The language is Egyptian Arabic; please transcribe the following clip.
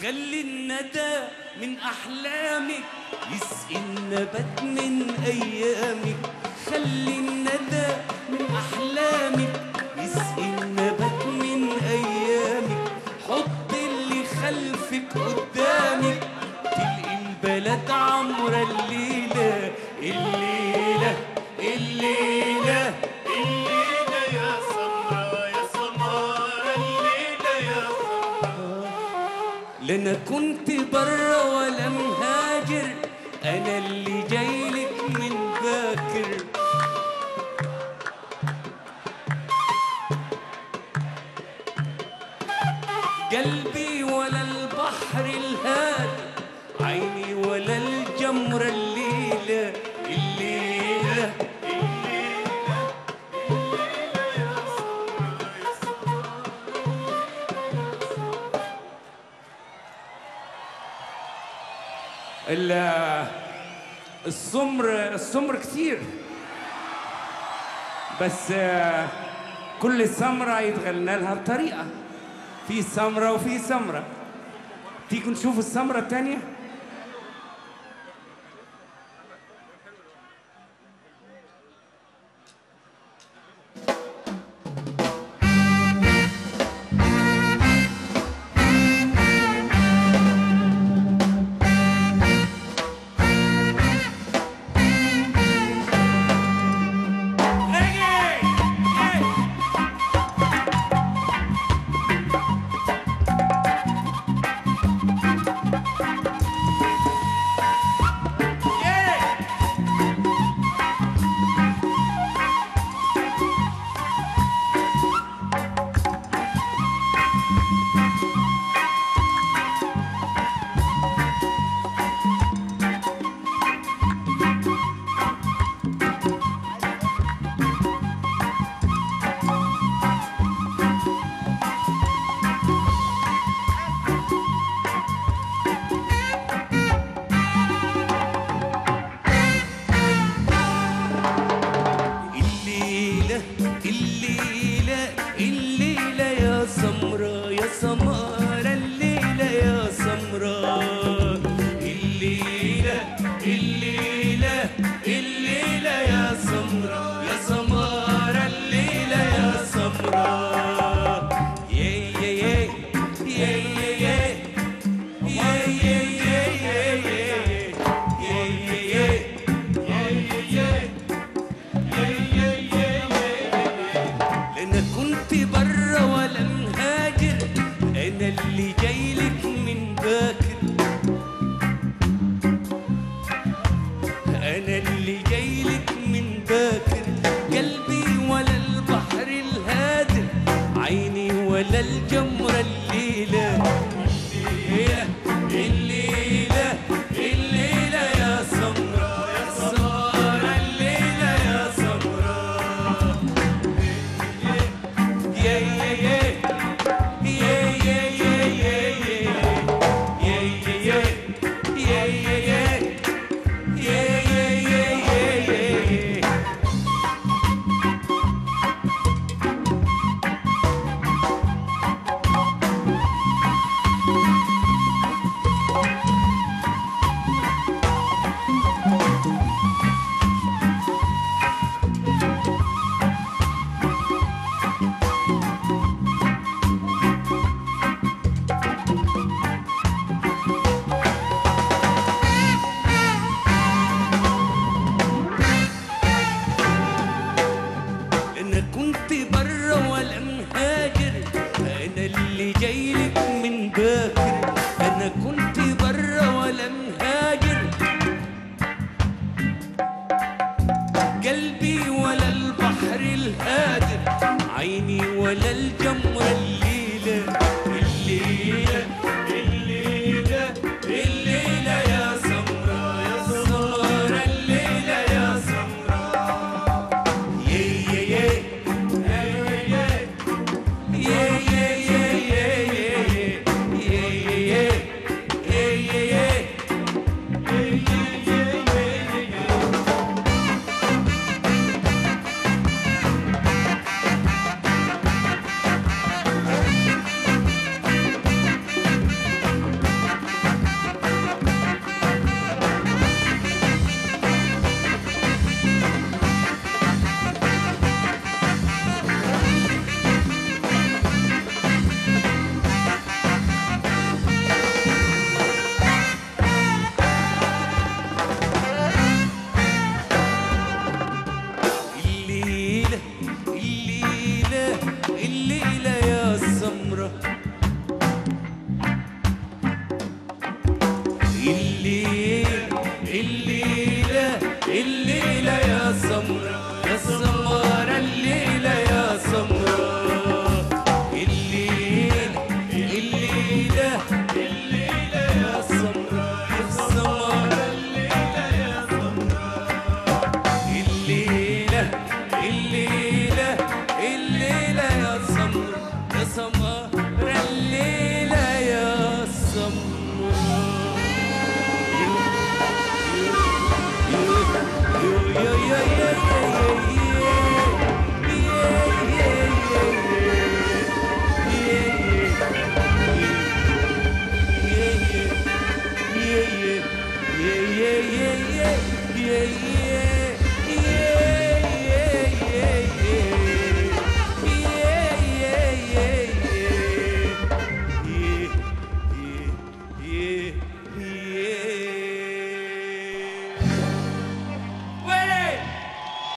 خلي الندى من أحلامك يسقي النبات من أيامك خلي الندى من أحلامك يسقي النبات من أيامك حط اللي خلفك قدامك تلقي البلد عمرة الليلة الليلة الليلة الليلة يا سمرة يا سمارة الليلة يا لا انا كنت برا ولا مهاجر انا اللي جايلك من باكر قلبي ولا البحر الهادي عيني ولا الجمرة الليلة الليلة ال- السمر السمر كتير بس آه، كل سمرة يتغنى لها بطريقة في سمرة وفي سمرة تيجوا نشوف السمرة التانية الليلة الليلة الليلة يا سمرة يا سمارة الليلة يا سمرة الليلة الليلة الليلة يا سمرة يا سمارة الليلة يا سمرة يا يا يا يا يا يا يا يا يا يا يا يا انا كنت برا ولا مهاجر انا اللي جايلك من باكر انا اللي جايلك من باكر قلبي ولا البحر الهادر عيني ولا الجمرة الليلة الليلة الليلة الليلة يا سمرة يا سمرة الليلة يا سمرة يا يا يا يا يا يا يا يا يا يا يا انا كنت برا ولا مهاجر انا اللي جايلك من باكر انا كنت برا ولا مهاجر قلبي ولا البحر الهادر عيني ولا الجمرة اللي